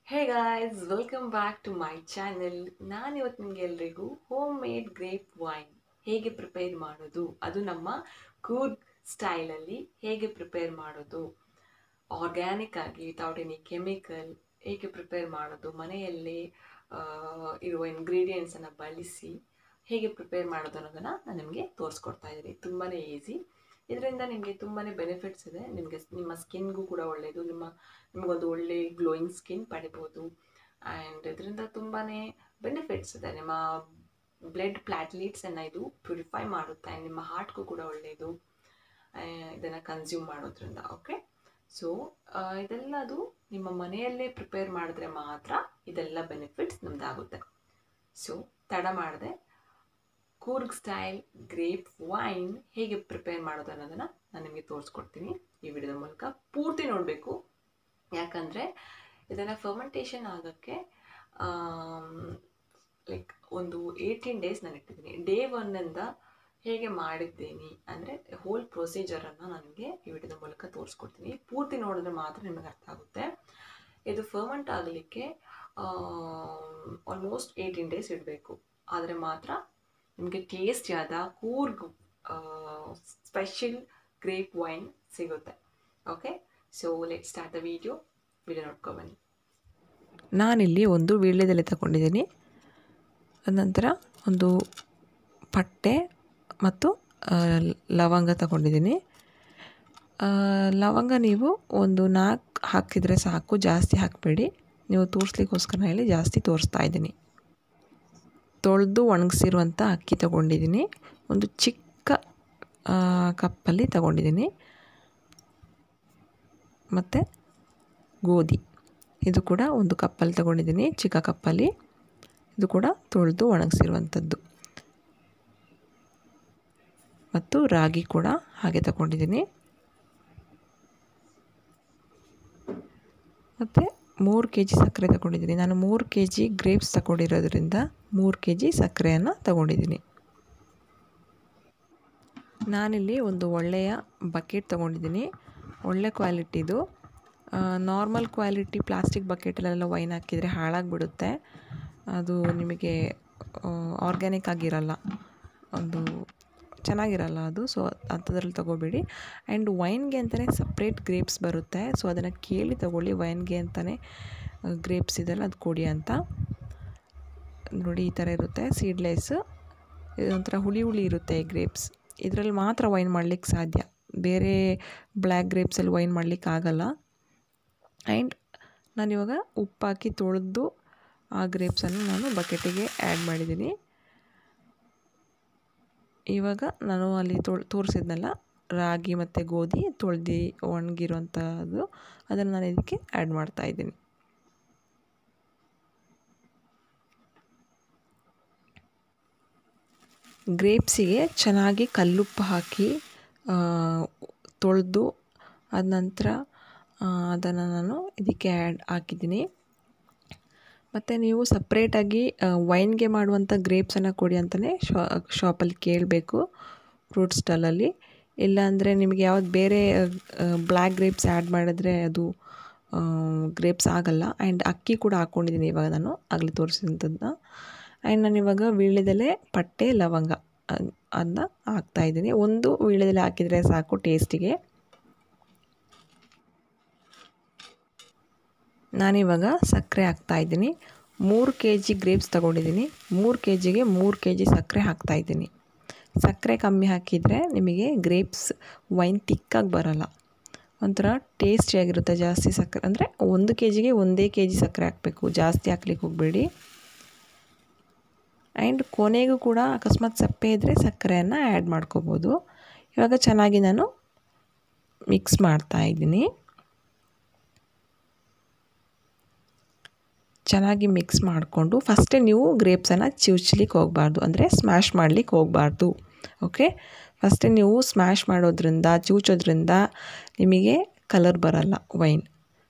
hey guys welcome back to my channel ನಾನಿವತ್ತು ನಿಮಗೆ ಎಲ್ರಿಗೂ ಹೋಮ್ ಮೇಡ್ ಗ್ರೇಪ್ ವೈನ್ ಹೇಗೆ ಪ್ರಿಪೇರ್ ಮಾಡೋದು ಅದು ನಮ್ಮ ಕೂರ್ಗ್ ಸ್ಟೈಲಲ್ಲಿ ಹೇಗೆ ಪ್ರಿಪೇರ್ ಮಾಡೋದು ಆರ್ಗ್ಯಾನಿಕ್ ಆಗಿ ವಿತೌಟ್ ಎನಿ ಕೆಮಿಕಲ್ ಹೇಗೆ ಪ್ರಿಪೇರ್ ಮಾಡೋದು ಮನೆಯಲ್ಲೇ ಆ, ಇರುವ ಇಂಗ್ರೀಡಿಯೆಂಟ್ಸನ್ನು ಬಳಸಿ ಹೇಗೆ ಪ್ರಿಪೇರ್ ಮಾಡೋದು ಅನ್ನೋದನ್ನು ನಾನು ನಿಮಗೆ ತೋರಿಸ್ಕೊಡ್ತಾ ಇದ್ದೀನಿ ತುಂಬಾ ಈಸಿ ಇದರಿಂದ ನಿಮಗೆ ತುಂಬಾ ಬೆನಿಫಿಟ್ಸ್ ಇದೆ ನಿಮಗೆ ನಿಮ್ಮ ಸ್ಕಿನ್ಗೂ ಕೂಡ ಒಳ್ಳೆಯದು ನಿಮ್ಮ ನಿಮಗೊಂದು ಒಳ್ಳೆ ಗ್ಲೋಯಿಂಗ್ ಸ್ಕಿನ್ ಪಡಿಬೋದು ಆ್ಯಂಡ್ ಇದರಿಂದ ತುಂಬಾ ಬೆನಿಫಿಟ್ಸ್ ಇದೆ ನಿಮ್ಮ ಬ್ಲಡ್ ಪ್ಲಾಟ್ಲೀಟ್ಸನ್ನು ಇದು ಪ್ಯೂರಿಫೈ ಮಾಡುತ್ತೆ ಆ್ಯಂಡ್ ನಿಮ್ಮ ಹಾರ್ಟ್ಗೂ ಕೂಡ ಒಳ್ಳೆಯದು ಇದನ್ನು ಕನ್ಸ್ಯೂಮ್ ಮಾಡೋದ್ರಿಂದ ಓಕೆ ಸೊ ಇದೆಲ್ಲದು ನಿಮ್ಮ ಮನೆಯಲ್ಲೇ ಪ್ರಿಪೇರ್ ಮಾಡಿದ್ರೆ ಮಾತ್ರ ಇದೆಲ್ಲ ಬೆನಿಫಿಟ್ಸ್ ನಮ್ದಾಗುತ್ತೆ ಸೊ ತಡ ಮಾಡದೆ ಕೂರ್ಗ್ ಸ್ಟೈಲ್ ಗ್ರೇಪ್ ವೈನ್ ಹೇಗೆ ಪ್ರಿಪೇರ್ ಮಾಡೋದು ಅನ್ನೋದನ್ನು ನಾನು ನಿಮಗೆ ತೋರಿಸ್ಕೊಡ್ತೀನಿ ಈ ವಿಡಿಯೋದ ಮೂಲಕ ಪೂರ್ತಿ ನೋಡಬೇಕು ಯಾಕಂದರೆ ಇದನ್ನು ಫರ್ಮೆಂಟೇಷನ್ ಆಗೋಕ್ಕೆ ಲೈಕ್ ಒಂದು ಏಯ್ಟೀನ್ ಡೇಸ್ ನಾನು ಇಟ್ಟಿದ್ದೀನಿ ಡೇ ಒನ್ನಿಂದ ಹೇಗೆ ಮಾಡಿದ್ದೀನಿ ಅಂದರೆ ಹೋಲ್ ಪ್ರೊಸೀಜರನ್ನು ನಾನು ನಿಮಗೆ ಈ ವಿಡಿಯೋದ ಮೂಲಕ ತೋರಿಸ್ಕೊಡ್ತೀನಿ ಪೂರ್ತಿ ನೋಡಿದ್ರೆ ಮಾತ್ರ ನಿಮಗೆ ಅರ್ಥ ಆಗುತ್ತೆ ಇದು ಫರ್ಮೆಂಟ್ ಆಗಲಿಕ್ಕೆ ಆಲ್ಮೋಸ್ಟ್ ಏಯ್ಟೀನ್ ಡೇಸ್ ಇಡಬೇಕು ಆದರೆ ಮಾತ್ರ ನಿಮಗೆ ಟೇಸ್ಟಿಯಾದ ಕೂರ್ಗ್ ಸ್ಪೆಷಲ್ ಗ್ರೇಪ್ ವೈನ್ ಸಿಗುತ್ತೆ okay so let start the video video ನೋಡ್ಕೊಬನ್ನಿ ನಾನಿಲ್ಲಿ ಒಂದು ವೀಳ್ಯದೆಲೆ ತಗೊಂಡಿದ್ದೀನಿ ನಂತರ ಒಂದು ಪಟ್ಟೆ ಮತ್ತು ಆ, ಲವಂಗ ತಗೊಂಡಿದ್ದೀನಿ ಆ, ಲವಂಗ ನೀವು ಒಂದು ನಾಲ್ಕು ಹಾಕಿದರೆ ಸಾಕು ಜಾಸ್ತಿ ಹಾಕಬೇಡಿ ನೀವು ತೋರಿಸ್ಲಿಕ್ಕೋಸ್ಕರ ಹೇಳಿ ಜಾಸ್ತಿ ತೋರಿಸ್ತಾ ಇದ್ದೀನಿ ತೊಳೆದು ಒಣಗಿಸಿರುವಂಥ ಅಕ್ಕಿ ತಗೊಂಡಿದ್ದೀನಿ ಒಂದು ಚಿಕ್ಕ ಆ, ಕಪ್ಪಲ್ಲಿ ತಗೊಂಡಿದ್ದೀನಿ ಮತ್ತು ಗೋಧಿ ಇದು ಕೂಡ ಒಂದು ಕಪ್ಪಲ್ಲಿ ತಗೊಂಡಿದ್ದೀನಿ ಚಿಕ್ಕ ಕಪ್ಪಲ್ಲಿ ಇದು ಕೂಡ ತೊಳೆದು ಒಣಗಿಸಿರುವಂಥದ್ದು ಮತ್ತು ರಾಗಿ ಕೂಡ ಹಾಗೆ ತಗೊಂಡಿದ್ದೀನಿ ಮತ್ತು ಮೂರು ಕೆ ಜಿ ಸಕ್ಕರೆ ತಗೊಂಡಿದ್ದೀನಿ ನಾನು ಮೂರು ಕೆ ಜಿ ಗ್ರೇಪ್ಸ್ ತಗೊಂಡಿರೋದ್ರಿಂದ ಮೂರು ಕೆ ಜಿ ಸಕ್ಕರೆಯನ್ನು ತಗೊಂಡಿದ್ದೀನಿ ನಾನಿಲ್ಲಿ ಒಂದು ಒಳ್ಳೆಯ ಬಕೆಟ್ ತೊಗೊಂಡಿದ್ದೀನಿ ಒಳ್ಳೆ ಕ್ವಾಲಿಟಿದು ನಾರ್ಮಲ್ ಕ್ವಾಲಿಟಿ ಪ್ಲಾಸ್ಟಿಕ್ ಬಕೆಟಲ್ಲೆಲ್ಲ ವೈನ್ ಹಾಕಿದರೆ ಹಾಳಾಗಿಬಿಡುತ್ತೆ ಅದು ನಿಮಗೆ ಆರ್ಗ್ಯಾನಿಕ್ ಆಗಿರಲ್ಲ ಒಂದು ಚೆನ್ನಾಗಿರಲ್ಲ ಅದು ಸೊ ಅಂಥದ್ರಲ್ಲಿ ತೊಗೋಬೇಡಿ ಆ್ಯಂಡ್ ವೈನ್ಗೆ ಅಂತಲೇ ಸಪ್ರೇಟ್ ಗ್ರೇಪ್ಸ್ ಬರುತ್ತೆ ಸೊ ಅದನ್ನು ಕೇಳಿ ತಗೊಳ್ಳಿ ವೈನ್ಗೆ ಅಂತಲೇ ಗ್ರೇಪ್ಸ್ ಇದೆಲ್ಲ ಅದು ಕೊಡಿ ಅಂತ ನೋಡಿ ಈ ಥರ ಇರುತ್ತೆ ಸೀಡ್ಲೆಸ್ ಇದೊಂಥರ ಹುಳಿ ಹುಳಿ ಇರುತ್ತೆ ಈ ಗ್ರೇಪ್ಸ್ ಇದರಲ್ಲಿ ಮಾತ್ರ ವೈನ್ ಮಾಡಲಿಕ್ಕೆ ಸಾಧ್ಯ ಬೇರೆ ಬ್ಲ್ಯಾಕ್ ಗ್ರೇಪ್ಸಲ್ಲಿ ವೈನ್ ಮಾಡಲಿಕ್ಕೆ ಆಗಲ್ಲ ಆ್ಯಂಡ್ ನಾನಿವಾಗ ಉಪ್ಪು ಹಾಕಿ ತೊಳೆದು ಆ ಗ್ರೇಪ್ಸನ್ನು ನಾನು ಬಕೆಟಿಗೆ ಆ್ಯಡ್ ಮಾಡಿದ್ದೀನಿ ಇವಾಗ ನಾನು ಅಲ್ಲಿ ತೊಳ್ ತೋರಿಸಿದ್ನಲ್ಲ ರಾಗಿ ಮತ್ತು ಗೋಧಿ ತೊಳೆದು ಒಣಗಿರುವಂಥದ್ದು ಅದನ್ನು ನಾನು ಇದಕ್ಕೆ ಆ್ಯಡ್ ಮಾಡ್ತಾ ಇದ್ದೀನಿ ಗ್ರೇಪ್ಸಿಗೆ ಚೆನ್ನಾಗಿ ಕಲ್ಲುಪ್ಪು ಹಾಕಿ ತೊಳೆದು ಅದ ನಂತರ ಅದನ್ನು ನಾನು ಇದಕ್ಕೆ ಆ್ಯಡ್ ಹಾಕಿದ್ದೀನಿ ಮತ್ತು ನೀವು ಸಪ್ರೇಟಾಗಿ ವೈನ್ಗೆ ಮಾಡುವಂಥ ಗ್ರೇಪ್ಸನ್ನು ಕೊಡಿ ಅಂತಲೇ ಶಾ ಶಾಪಲ್ಲಿ ಕೇಳಬೇಕು ಫ್ರೂಟ್ ಸ್ಟಾಲಲ್ಲಿ ಇಲ್ಲಾಂದರೆ ನಿಮಗೆ ಯಾವ್ದು ಬೇರೆ ಬ್ಲ್ಯಾಕ್ ಗ್ರೇಪ್ಸ್ ಆ್ಯಡ್ ಮಾಡಿದ್ರೆ ಅದು ಗ್ರೇಪ್ಸ್ ಆಗಲ್ಲ ಆ್ಯಂಡ್ ಅಕ್ಕಿ ಕೂಡ ಹಾಕ್ಕೊಂಡಿದ್ದೀನಿ ಇವಾಗ ನಾನು ಆಗಲೇ ತೋರಿಸಿದಂಥದ್ದನ್ನ ಆ್ಯಂಡ್ ನಾನು ಇವಾಗ ವೀಳ್ಯದೆಲೆ ಪಟ್ಟೆ ಲವಂಗ ಅದ್- ಅದನ್ನ ಹಾಕ್ತಾಯಿದ್ದೀನಿ ಒಂದು ವೀಳ್ಯದೆಲೆ ಹಾಕಿದರೆ ಸಾಕು ಟೇಸ್ಟಿಗೆ ನಾನಿವಾಗ ಸಕ್ಕರೆ ಹಾಕ್ತಾಯಿದ್ದೀನಿ ಮೂರು ಕೆ ಜಿ ಗ್ರೇಪ್ಸ್ ತೊಗೊಂಡಿದ್ದೀನಿ ಮೂರು ಕೆ ಜಿಗೆ ಮೂರು ಕೆ ಜಿ ಸಕ್ಕರೆ ಹಾಕ್ತಾಯಿದ್ದೀನಿ ಸಕ್ಕರೆ ಕಮ್ಮಿ ಹಾಕಿದರೆ ನಿಮಗೆ ಗ್ರೇಪ್ಸ್ ವೈನ್ ತಿಕ್ಕಾಗಿ ಬರಲ್ಲ ಒಂಥರ ಟೇಸ್ಟಿಯಾಗಿರುತ್ತೆ ಜಾಸ್ತಿ ಸಕ್ಕರೆ ಅಂದರೆ ಒಂದು ಕೆ ಜಿಗೆ ಒಂದೇ ಕೆ ಜಿ ಸಕ್ಕರೆ ಹಾಕಬೇಕು ಜಾಸ್ತಿ ಹಾಕ್ಲಿಕ್ಕೆ ಹೋಗಬೇಡಿ ಆ್ಯಂಡ್ ಕೊನೆಗೂ ಕೂಡ ಅಕಸ್ಮಾತ್ ಸಪ್ಪೆ ಇದ್ದರೆ ಸಕ್ಕರೆಯನ್ನು ಆ್ಯಡ್ ಮಾಡ್ಕೋಬೋದು ಇವಾಗ ಚೆನ್ನಾಗಿ ನಾನು ಮಿಕ್ಸ್ ಮಾಡ್ತಾ ಇದ್ದೀನಿ ಚೆನ್ನಾಗಿ ಮಿಕ್ಸ್ ಮಾಡಿಕೊಂಡು ಫಸ್ಟೇ ನೀವು ಗ್ರೇಪ್ಸನ್ನು ಚಿವ್ಚ್ಲಿಕ್ಕೆ ಹೋಗಬಾರ್ದು ಅಂದರೆ ಸ್ಮ್ಯಾಶ್ ಮಾಡಲಿಕ್ಕೆ ಹೋಗಬಾರ್ದು ಓಕೆ ಫಸ್ಟೇ ನೀವು ಸ್ಮ್ಯಾಶ್ ಮಾಡೋದ್ರಿಂದ ಚಿವುಚೋದ್ರಿಂದ ನಿಮಗೆ ಕಲರ್ ಬರಲ್ಲ ವೈನ್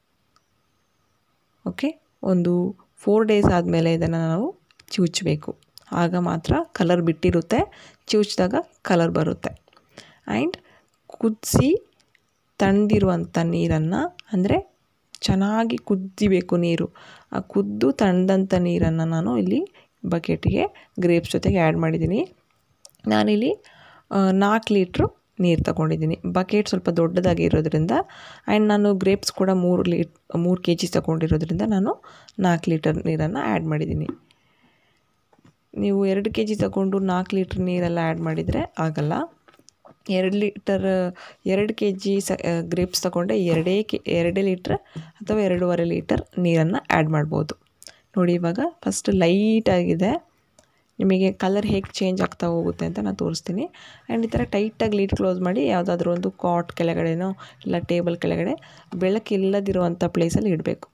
ಓಕೆ ಒಂದು ಫೋರ್ ಡೇಸ್ ಆದಮೇಲೆ ಇದನ್ನು ನಾವು ಚಿವುಚಬೇಕು ಆಗ ಮಾತ್ರ ಕಲರ್ ಬಿಟ್ಟಿರುತ್ತೆ ಚಿವುಚಿದಾಗ ಕಲರ್ ಬರುತ್ತೆ ಆ್ಯಂಡ್ ಕುದಿಸಿ ತಣ್ಣದಿರುವಂಥ ನೀರನ್ನು ಅಂದರೆ ಚೆನ್ನಾಗಿ ಕುದಿಬೇಕು ನೀರು ಆ ಕುದ್ದು ತಣ್ಣದಂಥ ನೀರನ್ನು ನಾನು ಇಲ್ಲಿ ಬಕೆಟಿಗೆ ಗ್ರೇಪ್ಸ್ ಜೊತೆಗೆ ಆ್ಯಡ್ ಮಾಡಿದ್ದೀನಿ ನಾನಿಲ್ಲಿ ನಾಲ್ಕು ಲೀಟ್ರು ನೀರು ತಗೊಂಡಿದ್ದೀನಿ ಬಕೆಟ್ ಸ್ವಲ್ಪ ದೊಡ್ಡದಾಗಿ ಇರೋದ್ರಿಂದ ಆ್ಯಂಡ್ ನಾನು ಗ್ರೇಪ್ಸ್ ಕೂಡ ಮೂರು ಲೀಟ್ ಮೂರು ಕೆ ಜಿ ತಗೊಂಡಿರೋದ್ರಿಂದ ನಾನು ನಾಲ್ಕು ಲೀಟರ್ ನೀರನ್ನು ಆ್ಯಡ್ ಮಾಡಿದ್ದೀನಿ ನೀವು ಎರಡು ಕೆ ಜಿ ತಗೊಂಡು ನಾಲ್ಕು ಲೀಟ್ರ್ ನೀರೆಲ್ಲ ಆ್ಯಡ್ ಮಾಡಿದರೆ ಆಗಲ್ಲ ಎರಡು ಲೀಟರ್ ಎರಡು ಕೆ ಜಿ ಸ ಗ್ರೇಪ್ಸ್ ತಗೊಂಡೆ ಎರಡೇ ಕೆ ಎರಡೇ ಲೀಟ್ರ್ ಅಥವಾ ಎರಡೂವರೆ ಲೀಟರ್ ನೀರನ್ನು ಆ್ಯಡ್ ಮಾಡ್ಬೋದು ನೋಡಿ ಇವಾಗ ಫಸ್ಟ್ ಲೈಟಾಗಿದೆ ನಿಮಗೆ ಕಲರ್ ಹೇಗೆ ಚೇಂಜ್ ಆಗ್ತಾ ಹೋಗುತ್ತೆ ಅಂತ ನಾನು ತೋರಿಸ್ತೀನಿ ಆ್ಯಂಡ್ ಈ ಥರ ಟೈಟಾಗಿ ಲೀಡ್ ಕ್ಲೋಸ್ ಮಾಡಿ ಯಾವುದಾದ್ರೂ ಒಂದು ಕಾಟ್ ಕೆಳಗಡೆನೋ ಇಲ್ಲ ಟೇಬಲ್ ಕೆಳಗಡೆ ಬೆಳಕಿಲ್ಲದಿರುವಂಥ ಪ್ಲೇಸಲ್ಲಿ ಇಡಬೇಕು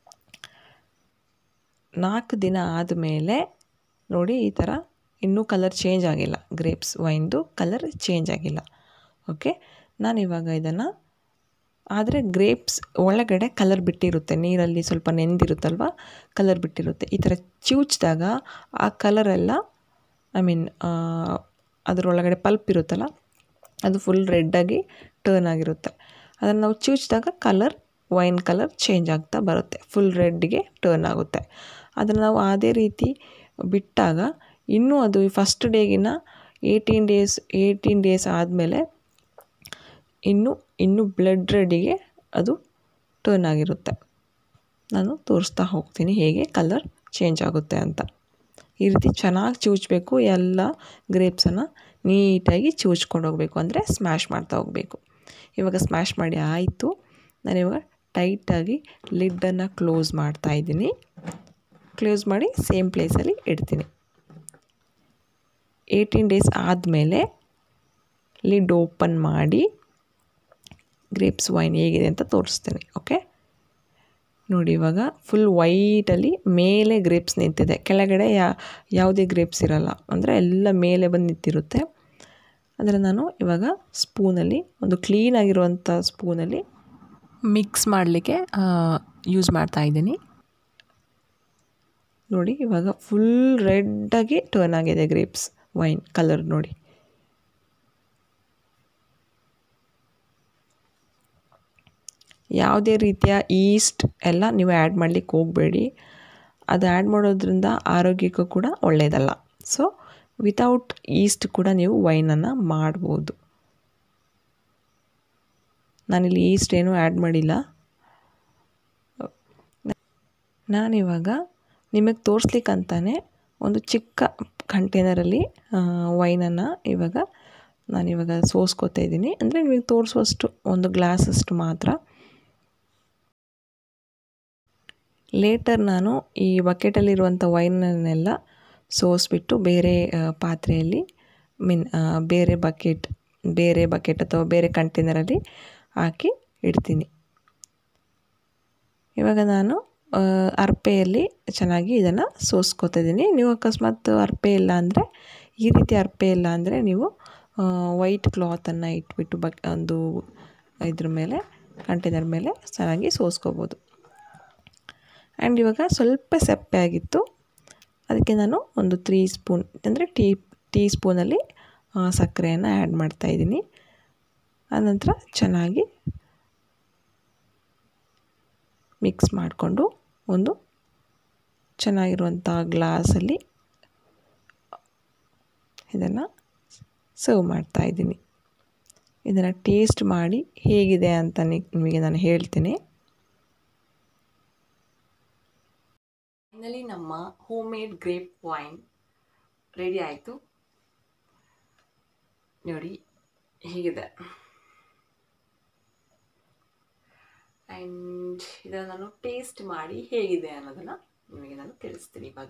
ನಾಲ್ಕು ದಿನ ಆದಮೇಲೆ ನೋಡಿ ಈ ಥರ ಇನ್ನೂ ಕಲರ್ ಚೇಂಜ್ ಆಗಿಲ್ಲ ಗ್ರೇಪ್ಸ್ ವೈನ್ದು ಕಲರ್ ಚೇಂಜ್ ಆಗಿಲ್ಲ ಓಕೆ ನಾನಿವಾಗ ಇದನ್ನು ಆದರೆ ಗ್ರೇಪ್ಸ್ ಒಳಗಡೆ ಕಲರ್ ಬಿಟ್ಟಿರುತ್ತೆ ನೀರಲ್ಲಿ ಸ್ವಲ್ಪ ನೆಂದಿರುತ್ತಲ್ವ ಕಲರ್ ಬಿಟ್ಟಿರುತ್ತೆ ಈ ಥರ ಚಿವುಚಿದಾಗ ಆ ಕಲರೆಲ್ಲ ಐ ಮೀನ್ ಅದರೊಳಗಡೆ ಪಲ್ಪ್ ಇರುತ್ತಲ್ಲ ಅದು ಫುಲ್ ರೆಡ್ಡಾಗಿ ಟರ್ನ್ ಆಗಿರುತ್ತೆ ಅದನ್ನು ನಾವು ಚಿವುಚಿದಾಗ ಕಲರ್ ವೈನ್ ಕಲರ್ ಚೇಂಜ್ ಆಗ್ತಾ ಬರುತ್ತೆ ಫುಲ್ ರೆಡ್ಗೆ ಟರ್ನ್ ಆಗುತ್ತೆ ಅದನ್ನು ನಾವು ಅದೇ ರೀತಿ ಬಿಟ್ಟಾಗ ಇನ್ನೂ ಅದು ಫಸ್ಟ್ ಡೇಗಿನ ಏಯ್ಟೀನ್ ಡೇಸ್ ಏಯ್ಟೀನ್ ಡೇಸ್ ಆದಮೇಲೆ ಇನ್ನೂ ಇನ್ನೂ ಬ್ಲಡ್ ರೆಡ್ಡಿಗೆ ಅದು ಟರ್ನ್ ಆಗಿರುತ್ತೆ ನಾನು ತೋರಿಸ್ತಾ ಹೋಗ್ತೀನಿ ಹೇಗೆ ಕಲರ್ ಚೇಂಜ್ ಆಗುತ್ತೆ ಅಂತ ಈ ರೀತಿ ಚೆನ್ನಾಗಿ ಚಿವುಚಬೇಕು ಎಲ್ಲ ಗ್ರೇಪ್ಸನ್ನು ನೀಟಾಗಿ ಚಿವುಚ್ಕೊಂಡು ಹೋಗಬೇಕು ಅಂದರೆ ಸ್ಮ್ಯಾಶ್ ಮಾಡ್ತಾ ಹೋಗಬೇಕು ಇವಾಗ ಸ್ಮ್ಯಾಶ್ ಮಾಡಿ ಆಯಿತು ನಾನಿವಾಗ ಟೈಟಾಗಿ ಲಿಡ್ಡನ್ನು ಕ್ಲೋಸ್ ಮಾಡ್ತಾ ಇದ್ದೀನಿ ಕ್ಲೋಸ್ ಮಾಡಿ ಸೇಮ್ ಪ್ಲೇಸಲ್ಲಿ ಇಡ್ತೀನಿ ಏಯ್ಟೀನ್ ಡೇಸ್ ಆದಮೇಲೆ ಲಿಡ್ ಓಪನ್ ಮಾಡಿ ಗ್ರೇಪ್ಸ್ ವೈನ್ ಹೇಗಿದೆ ಅಂತ ತೋರಿಸ್ತೀನಿ ಓಕೆ ನೋಡಿ ಇವಾಗ ಫುಲ್ ವೈಟಲ್ಲಿ ಮೇಲೆ ಗ್ರೇಪ್ಸ್ ನಿಂತಿದೆ ಕೆಳಗಡೆ ಯಾ ಯಾವುದೇ ಗ್ರೇಪ್ಸ್ ಇರಲ್ಲ ಅಂದರೆ ಎಲ್ಲ ಮೇಲೆ ಬಂದು ನಿಂತಿರುತ್ತೆ ಅಂದರೆ ನಾನು ಇವಾಗ ಸ್ಪೂನಲ್ಲಿ ಒಂದು ಕ್ಲೀನಾಗಿರುವಂಥ ಸ್ಪೂನಲ್ಲಿ ಮಿಕ್ಸ್ ಮಾಡಲಿಕ್ಕೆ ಯೂಸ್ ಮಾಡ್ತಾ ಇದ್ದೀನಿ ನೋಡಿ ಇವಾಗ ಫುಲ್ ರೆಡ್ಡಾಗಿ ಟರ್ನ್ ಆಗಿದೆ ಗ್ರೇಪ್ಸ್ ವೈನ್ ಕಲರ್ ನೋಡಿ ಯಾವುದೇ ರೀತಿಯ ಈಸ್ಟ್ ಎಲ್ಲ ನೀವು ಆ್ಯಡ್ ಮಾಡಲಿಕ್ಕೆ ಹೋಗಬೇಡಿ ಅದು ಆ್ಯಡ್ ಮಾಡೋದ್ರಿಂದ ಆರೋಗ್ಯಕ್ಕೂ ಕೂಡ ಒಳ್ಳೆಯದಲ್ಲ ಸೊ ವಿತೌಟ್ ಈಸ್ಟ್ ಕೂಡ ನೀವು ವೈನನ್ನು ಮಾಡ್ಬೋದು ನಾನಿಲ್ಲಿ ಈಸ್ಟ್ ಏನೂ ಆ್ಯಡ್ ಮಾಡಿಲ್ಲ ನಾನಿವಾಗ ನಿಮಗೆ ತೋರಿಸ್ಲಿಕ್ಕಂತಾನೆ ಒಂದು ಚಿಕ್ಕ ಕಂಟೈನರಲ್ಲಿ ವೈನನ್ನು ಇವಾಗ ನಾನಿವಾಗ ಸೋಸ್ಕೋತಾ ಇದ್ದೀನಿ ಅಂದರೆ ನಿಮಗೆ ತೋರಿಸುವಷ್ಟು ಒಂದು ಗ್ಲಾಸಷ್ಟು ಮಾತ್ರ ಲೇಟರ್ ನಾನು ಈ ಬಕೆಟಲ್ಲಿರುವಂಥ ವೈನನ್ನೆಲ್ಲ ಸೋಸ್ಬಿಟ್ಟು ಬೇರೆ ಪಾತ್ರೆಯಲ್ಲಿ ಮೀನ್ ಬೇರೆ ಬಕೆಟ್ ಬೇರೆ ಬಕೆಟ್ ಅಥವಾ ಬೇರೆ ಕಂಟೈನರಲ್ಲಿ ಹಾಕಿ ಇಡ್ತೀನಿ ಇವಾಗ ನಾನು ಅರ್ಪೆಯಲ್ಲಿ ಚೆನ್ನಾಗಿ ಇದನ್ನು ಸೋಸ್ಕೋತಾ ಇದ್ದೀನಿ ನೀವು ಅಕಸ್ಮಾತ್ ಅರ್ಪೆ ಇಲ್ಲ ಅಂದರೆ ಈ ರೀತಿ ಅರ್ಪೆ ಇಲ್ಲ ಅಂದರೆ ನೀವು ವೈಟ್ ಕ್ಲಾತನ್ನು ಇಟ್ಬಿಟ್ಟು ಬಕ್ ಒಂದು ಇದ್ರ ಮೇಲೆ ಕಂಟೈನರ್ ಮೇಲೆ ಚೆನ್ನಾಗಿ ಸೋಸ್ಕೋಬೋದು ಆ್ಯಂಡ್ ಇವಾಗ ಸ್ವಲ್ಪ ಸಪ್ಪೆ ಆಗಿತ್ತು ಅದಕ್ಕೆ ನಾನು ಒಂದು ತ್ರೀ ಸ್ಪೂನ್ ಅಂದರೆ ಟೀ ಟೀ ಸ್ಪೂನಲ್ಲಿ ಸಕ್ಕರೆಯನ್ನು ಆ್ಯಡ್ ಮಾಡ್ತಾಯಿದ್ದೀನಿ ಆನಂತರ ಚೆನ್ನಾಗಿ ಮಿಕ್ಸ್ ಮಾಡಿಕೊಂಡು ಒಂದು ಚೆನ್ನಾಗಿರುವಂಥ ಗ್ಲಾಸಲ್ಲಿ ಇದನ್ನು ಸರ್ವ್ ಮಾಡ್ತಾಯಿದ್ದೀನಿ ಇದನ್ನು ಟೇಸ್ಟ್ ಮಾಡಿ ಹೇಗಿದೆ ಅಂತ ನಿಮಗೆ ನಾನು ಹೇಳ್ತೀನಿ ಫೈನಲಿ ನಮ್ಮ home made grape wine ready ಆಯಿತು ನೋಡಿ ಹೀಗಿದೆ ಆ್ಯಂಡ್ ಇದನ್ನು ನಾನು ಟೇಸ್ಟ್ ಮಾಡಿ ಹೇಗಿದೆ ಅನ್ನೋದನ್ನು ನಿಮಗೆ ನಾನು ತಿಳಿಸ್ತೀನಿ ಇವಾಗ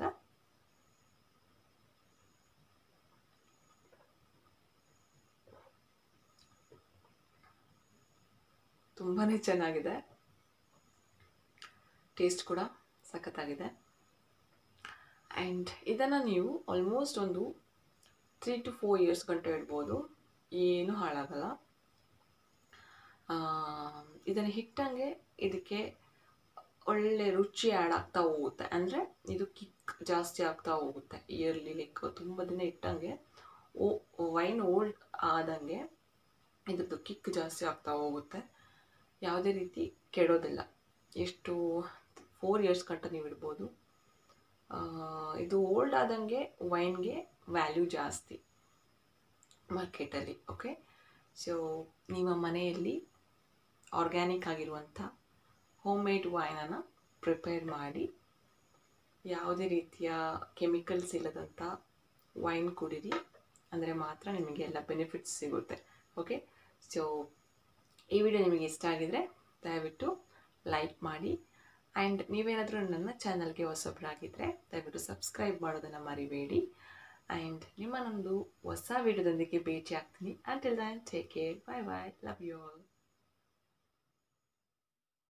ತುಂಬಾ ಚೆನ್ನಾಗಿದೆ ಟೇಸ್ಟ್ ಕೂಡ ಸಖತ್ತಾಗಿದೆ ಆ್ಯಂಡ್ ಇದನ್ನು ನೀವು ಆಲ್ಮೋಸ್ಟ್ ಒಂದು ತ್ರೀ ಟು ಫೋರ್ ಇಯರ್ಸ್ ಗಂಟೆ ಇಡ್ಬೋದು ಏನೂ ಹಾಳಾಗಲ್ಲ ಇದನ್ನು ಹಿಟ್ಟಂಗೆ ಇದಕ್ಕೆ ಒಳ್ಳೆ ರುಚಿ ಆ್ಯಡ್ ಆಗ್ತಾ ಹೋಗುತ್ತೆ ಅಂದರೆ ಇದು ಕಿಕ್ ಜಾಸ್ತಿ ಆಗ್ತಾ ಹೋಗುತ್ತೆ ಇಯರ್ಲಿ ಲೈಕ್ ತುಂಬ ದಿನ ಇಟ್ಟಂಗೆ ಓ ವೈನ್ ಓಲ್ಡ್ ಆದಂಗೆ ಇದ್ರದ್ದು ಕಿಕ್ ಜಾಸ್ತಿ ಆಗ್ತಾ ಹೋಗುತ್ತೆ ಯಾವುದೇ ರೀತಿ ಕೆಡೋದಿಲ್ಲ ಎಷ್ಟು ಫೋರ್ ಇಯರ್ಸ್ ಗಂಟ ನೀವು ಇಡ್ಬೋದು ಆ, ಇದು ಓಲ್ಡ್ ಆದಂಗೆ ವೈನ್ಗೆ ವ್ಯಾಲ್ಯೂ ಜಾಸ್ತಿ ಮಾರ್ಕೆಟಲ್ಲಿ ಓಕೆ ಸೊ ನಿಮ್ಮ ಮನೆಯಲ್ಲಿ ಆರ್ಗ್ಯಾನಿಕ್ ಆಗಿರುವಂಥ ಹೋಮ್ ಮೇಡ್ ವೈನನ್ನು ಪ್ರಿಪೇರ್ ಮಾಡಿ ಯಾವುದೇ ರೀತಿಯ ಕೆಮಿಕಲ್ಸ್ ಇಲ್ಲದಂಥ ವೈನ್ ಕುಡೀರಿ ಅಂದರೆ ಮಾತ್ರ ನಿಮಗೆ ಎಲ್ಲ ಬೆನಿಫಿಟ್ಸ್ ಸಿಗುತ್ತೆ ಓಕೆ ಸೊ ಈ ವಿಡಿಯೋ ನಿಮಗೆ ಇಷ್ಟ ಆಗಿದರೆ ದಯವಿಟ್ಟು ಲೈಕ್ ಮಾಡಿ ಆ್ಯಂಡ್ ನೀವೇನಾದರೂ ನನ್ನ ಚಾನಲ್ಗೆ ಹೊಸಬ್ರಾಗಿದ್ದರೆ ದಯವಿಟ್ಟು ಸಬ್ಸ್ಕ್ರೈಬ್ ಮಾಡೋದನ್ನು ಮರಿಬೇಡಿ ಆ್ಯಂಡ್ ನಿಮ್ಮನ್ನೊಂದು ಹೊಸ ವಿಡಿಯೋದೊಂದಿಗೆ ಭೇಟಿ ಆಗ್ತೀನಿ until then take care bye bye love you all